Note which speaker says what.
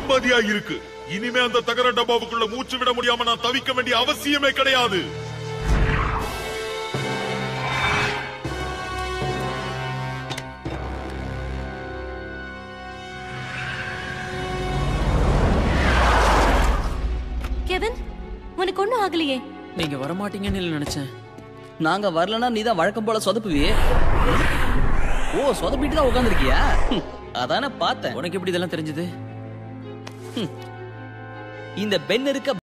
Speaker 1: நிம்மதியா இருக்கு இனிமே அந்த தகர டப்பாவுக்குள்ள மூச்சு விட முடியாம நான் தவிக்க வேண்டிய அவசியமே கிடையாது
Speaker 2: கெவின் உனக்கு ஒண்ணும் ஆகலையே
Speaker 3: நீங்க வரமாட்டீங்கன்னு இல்ல நினைச்சேன்
Speaker 4: நாங்க வரலனா நீ தான் வழக்கம் போல சொதப்புவியே ஓ சொதப்பிட்டு தான் உட்காந்துருக்கியா அதானே பார்த்தேன்
Speaker 3: உனக்கு எப்படி இதெல்லாம் தெரிஞ்சது
Speaker 4: இந்த பென் இருக்க